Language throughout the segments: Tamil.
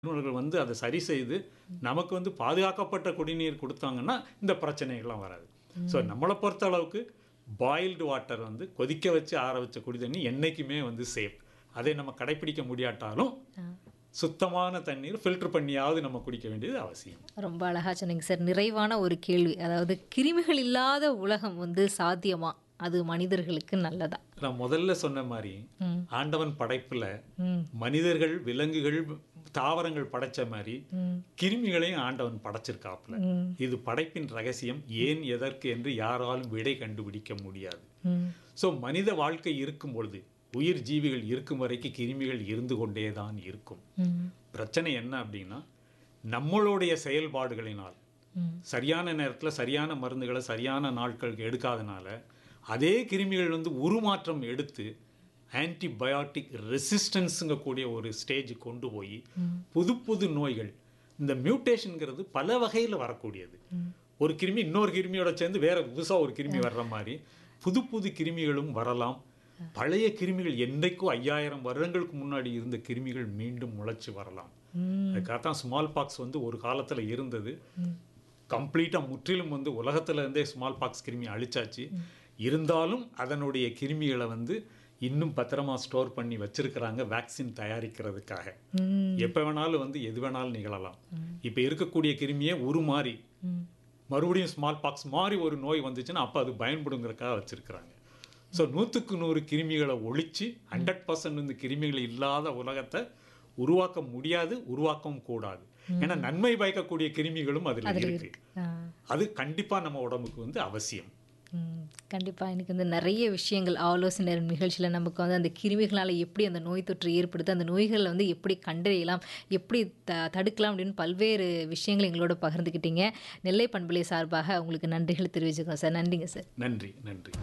நிறுவனங்கள் வந்து அதை சரி செய்து நமக்கு வந்து பாதுகாக்கப்பட்ட குடிநீர் கொடுத்தாங்கன்னா இந்த பிரச்சனைகள்லாம் வராது ஸோ நம்மளை பொறுத்த அளவுக்கு பாயில்டு வாட்டர் வந்து கொதிக்க வச்சு ஆற வச்ச குடி தண்ணி என்றைக்குமே வந்து சேஃப் அதை நம்ம கடைப்பிடிக்க முடியாட்டாலும் சுத்தமான தண்ணீர் ஃபில்டர் பண்ணியாவது நம்ம குடிக்க வேண்டியது அவசியம் ரொம்ப அழகா சொன்னீங்க சார் நிறைவான ஒரு கேள்வி அதாவது கிருமிகள் இல்லாத உலகம் வந்து சாத்தியமா அது மனிதர்களுக்கு நல்லதா நான் முதல்ல சொன்ன மாதிரி ம். ஆண்டவன் படைப்புல ம் மனிதர்கள் விலங்குகள் தாவரங்கள் படைச்ச மாதிரி ம் கிருமிகளையும் ஆண்டவன் படைச்சிருக்காப்புல ம் இது படைப்பின் ரகசியம் ஏன் எதற்கு என்று யாராலும் விடை கண்டுபிடிக்க முடியாது ம் ஸோ மனித வாழ்க்கை இருக்கும் பொழுது உயிர் ஜீவிகள் இருக்கும் வரைக்கும் கிருமிகள் இருந்து கொண்டே தான் இருக்கும் ம் பிரச்சனை என்ன அப்படின்னா நம்மளுடைய செயல்பாடுகளினால் ம் சரியான நேரத்தில் சரியான மருந்துகளை சரியான நாட்களுக்கு எடுக்காதனால அதே கிருமிகள் வந்து உருமாற்றம் எடுத்து ஆன்டிபயோட்டிக் ரெசிஸ்டன்ஸுங்க கூடிய ஒரு ஸ்டேஜ் கொண்டு போய் புது புது நோய்கள் இந்த மியூட்டேஷனுங்கிறது பல வகையில் வரக்கூடியது ஒரு கிருமி இன்னொரு கிருமியோட சேர்ந்து வேற புதுசாக ஒரு கிருமி வர்ற மாதிரி புது புது கிருமிகளும் வரலாம் பழைய கிருமிகள் என்றைக்கோ ஐயாயிரம் வருடங்களுக்கு முன்னாடி இருந்த கிருமிகள் மீண்டும் முளைச்சு வரலாம் அதுக்காகத்தான் ஸ்மால் பாக்ஸ் வந்து ஒரு காலத்தில் இருந்தது கம்ப்ளீட்டாக முற்றிலும் வந்து உலகத்துல இருந்தே ஸ்மால் பாக்ஸ் கிருமி அழிச்சாச்சு இருந்தாலும் அதனுடைய கிருமிகளை வந்து இன்னும் பத்திரமா ஸ்டோர் பண்ணி வச்சிருக்கிறாங்க வேக்சின் தயாரிக்கிறதுக்காக ம் எப்போ வேணாலும் வந்து எது வேணாலும் நிகழலாம் இப்போ இருக்கக்கூடிய கிருமியே உருமாறி ம் மறுபடியும் ஸ்மால் பாக்ஸ் மாதிரி ஒரு நோய் வந்துச்சுன்னா அப்போ அது பயன்படுங்கிறதுக்காக வச்சிருக்கிறாங்க ஸோ நூற்றுக்கு நூறு கிருமிகளை ஒழிச்சு ஹண்ட்ரட் பர்சன்ட் வந்து கிருமிகள் இல்லாத உலகத்தை உருவாக்க முடியாது உருவாக்கவும் கூடாது ஏன்னா நன்மை பயக்கக்கூடிய கிருமிகளும் அதில் இருக்கு ஆ அது கண்டிப்பாக நம்ம உடம்புக்கு வந்து அவசியம் ம் கண்டிப்பாக எனக்கு வந்து நிறைய விஷயங்கள் ஆலோசனை நிகழ்ச்சியில் நமக்கு வந்து அந்த கிருமிகளால் எப்படி அந்த நோய் தொற்று ஏற்படுது அந்த நோய்களை வந்து எப்படி கண்டறியலாம் எப்படி த தடுக்கலாம் அப்படின்னு பல்வேறு விஷயங்கள் எங்களோட பகிர்ந்துக்கிட்டீங்க நெல்லை பண்பலை சார்பாக உங்களுக்கு நன்றிகள் தெரிவிச்சுக்கோம் சார் நன்றிங்க சார் நன்றி நன்றி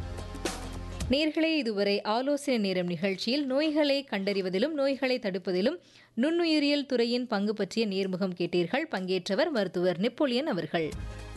நேர்களே இதுவரை ஆலோசனை நேரம் நிகழ்ச்சியில் நோய்களை கண்டறிவதிலும் நோய்களை தடுப்பதிலும் நுண்ணுயிரியல் துறையின் பங்கு பற்றிய நேர்முகம் கேட்டீர்கள் பங்கேற்றவர் மருத்துவர் நெப்போலியன் அவர்கள்